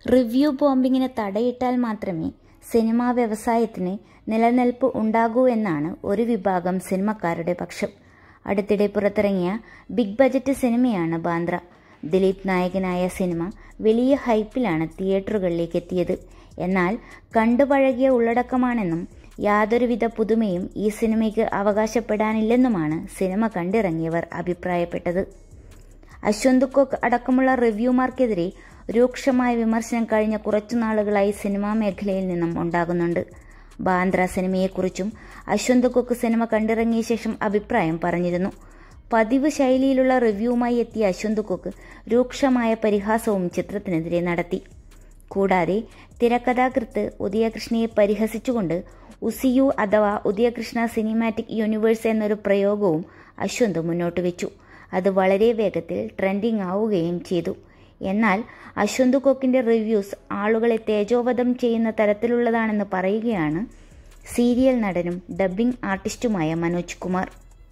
review ബോംബിങ്ങിന് തടയിട്ടാൽ മാത്രമേ cinema വ്യവസായത്തിന് നിലനിൽപ്പ് ഉണ്ടാകൂ എന്നാണ് ഒരു വിഭാഗം സിനിമക്കാരുടെ പക്ഷം അടുത്തിടെ പുറത്തിറങ്ങിയ ബിഗ് ബജറ്റ് സിനിമയാണ് ബാന്ദ്ര ദിലീപ് നായകനായ സിനിമ വലിയ ഹൈപ്പിലാണ് തിയേറ്ററുകളിലേക്ക് എത്തിയത് എന്നാൽ കണ്ടുപഴകിയ ഉള്ളടക്കമാണെന്നും യാതൊരുവിധ പുതുമയും ഈ സിനിമയ്ക്ക് അവകാശപ്പെടാനില്ലെന്നുമാണ് സിനിമ കണ്ടിറങ്ങിയവർ അഭിപ്രായപ്പെട്ടത് അശ്വന്ത് കോക്ക് അടക്കമുള്ള റിവ്യൂമാർക്കെതിരെ രൂക്ഷമായ വിമർശനം കഴിഞ്ഞ കുറച്ചു നാളുകളായി സിനിമാ മേഖലയിൽ നിന്നും ഉണ്ടാകുന്നുണ്ട് ബാന്ദ്ര സിനിമയെക്കുറിച്ചും അശ്വന്ത് കൊക്ക് സിനിമ കണ്ടിറങ്ങിയ ശേഷം അഭിപ്രായം പറഞ്ഞിരുന്നു പതിവ് ശൈലിയിലുള്ള റിവ്യൂവുമായി എത്തിയ അശ്വന്ത് കൊക്ക് രൂക്ഷമായ പരിഹാസവും ചിത്രത്തിനെതിരെ നടത്തി കൂടാതെ തിരക്കഥാകൃത്ത് ഉദയകൃഷ്ണയെ പരിഹസിച്ചുകൊണ്ട് ഉസിയു അഥവാ ഉദയകൃഷ്ണ സിനിമാറ്റിക് യൂണിവേഴ്സ് എന്നൊരു പ്രയോഗവും അശ്വന്ത് മുന്നോട്ട് വെച്ചു അത് വളരെ വേഗത്തിൽ ട്രെൻഡിംഗ് ആവുകയും ചെയ്തു എന്നാൽ അശ്വന്ത് കൊക്കിന്റെ റിവ്യൂസ് ആളുകളെ തേജോവധം ചെയ്യുന്ന തരത്തിലുള്ളതാണെന്ന് പറയുകയാണ് സീരിയൽ നടനും ഡബ്ബിംഗ് ആർട്ടിസ്റ്റുമായ മനോജ് കുമാർ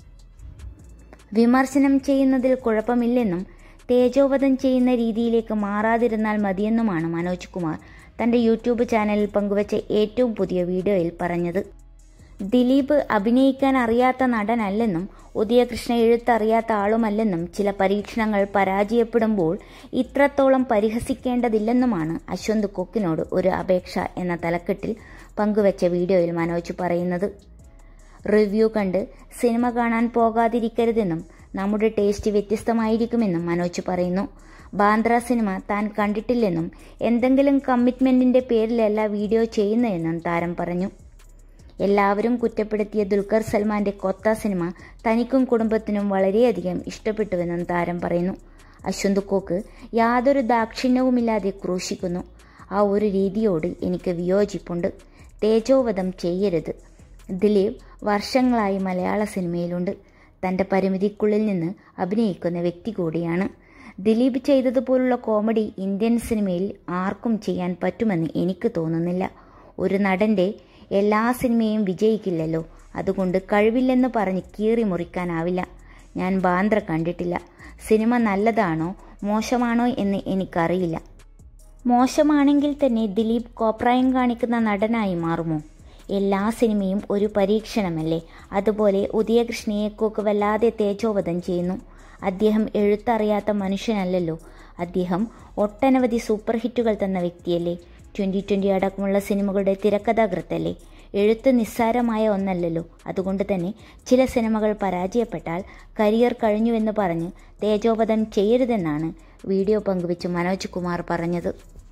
വിമർശനം ചെയ്യുന്നതിൽ കുഴപ്പമില്ലെന്നും തേജോവധം ചെയ്യുന്ന രീതിയിലേക്ക് മാറാതിരുന്നാൽ മതിയെന്നുമാണ് മനോജ് കുമാർ തന്റെ യൂട്യൂബ് ചാനലിൽ പങ്കുവച്ച ഏറ്റവും പുതിയ വീഡിയോയിൽ പറഞ്ഞത് ദിലീപ് അഭിനയിക്കാൻ അറിയാത്ത നടനല്ലെന്നും ഉദയകൃഷ്ണ എഴുത്തറിയാത്ത ആളുമല്ലെന്നും ചില പരീക്ഷണങ്ങൾ പരാജയപ്പെടുമ്പോൾ ഇത്രത്തോളം പരിഹസിക്കേണ്ടതില്ലെന്നുമാണ് അശ്വന്ത് കൊക്കിനോട് ഒരു അപേക്ഷ എന്ന തലക്കെട്ടിൽ പങ്കുവച്ച വീഡിയോയിൽ മനോജ് പറയുന്നത് റിവ്യൂ കണ്ട് സിനിമ കാണാൻ പോകാതിരിക്കരുതെന്നും നമ്മുടെ ടേസ്റ്റ് വ്യത്യസ്തമായിരിക്കുമെന്നും മനോജ് പറയുന്നു ബാന്ദ്ര സിനിമ താൻ കണ്ടിട്ടില്ലെന്നും എന്തെങ്കിലും കമ്മിറ്റ്മെന്റിന്റെ പേരിലല്ല വീഡിയോ ചെയ്യുന്നതെന്നും താരം പറഞ്ഞു എല്ലാവരും കുറ്റപ്പെടുത്തിയ ദുൽഖർ സൽമാന്റെ കൊത്ത സിനിമ തനിക്കും കുടുംബത്തിനും വളരെയധികം ഇഷ്ടപ്പെട്ടുവെന്നും താരം പറയുന്നു അശ്വന്ത് കോക്ക് യാതൊരു ദാക്ഷിണ്യവുമില്ലാതെ ക്രൂശിക്കുന്നു ആ ഒരു രീതിയോട് എനിക്ക് വിയോജിപ്പുണ്ട് തേജോവധം ചെയ്യരുത് ദിലീപ് വർഷങ്ങളായി മലയാള സിനിമയിലുണ്ട് തൻ്റെ പരിമിതിക്കുള്ളിൽ നിന്ന് അഭിനയിക്കുന്ന വ്യക്തി കൂടിയാണ് ദിലീപ് ചെയ്തതുപോലുള്ള കോമഡി ഇന്ത്യൻ സിനിമയിൽ ആർക്കും ചെയ്യാൻ പറ്റുമെന്ന് എനിക്ക് തോന്നുന്നില്ല ഒരു നടൻ്റെ എല്ലാ സിനിമയും വിജയിക്കില്ലല്ലോ അതുകൊണ്ട് കഴിവില്ലെന്ന് പറഞ്ഞ് കീറി മുറിക്കാനാവില്ല ഞാൻ ബാന്ദ്ര കണ്ടിട്ടില്ല സിനിമ നല്ലതാണോ മോശമാണോ എന്ന് എനിക്കറിയില്ല മോശമാണെങ്കിൽ തന്നെ ദിലീപ് കോപ്രായം കാണിക്കുന്ന നടനായി മാറുമോ എല്ലാ സിനിമയും ഒരു പരീക്ഷണമല്ലേ അതുപോലെ ഉദയകൃഷ്ണയെക്കൊക്കെ വല്ലാതെ തേജോവധം ചെയ്യുന്നു അദ്ദേഹം എഴുത്തറിയാത്ത മനുഷ്യനല്ലല്ലോ അദ്ദേഹം ഒട്ടനവധി സൂപ്പർ ഹിറ്റുകൾ തന്ന വ്യക്തിയല്ലേ ട്വൻ്റി ട്വൻ്റി അടക്കമുള്ള സിനിമകളുടെ തിരക്കഥാകൃത്തല്ലേ എഴുത്ത് നിസ്സാരമായ ഒന്നല്ലല്ലോ അതുകൊണ്ട് തന്നെ ചില സിനിമകൾ പരാജയപ്പെട്ടാൽ കരിയർ കഴിഞ്ഞുവെന്ന് പറഞ്ഞ് തേജോവധം ചെയ്യരുതെന്നാണ് വീഡിയോ പങ്കുവെച്ച് മനോജ് കുമാർ പറഞ്ഞത്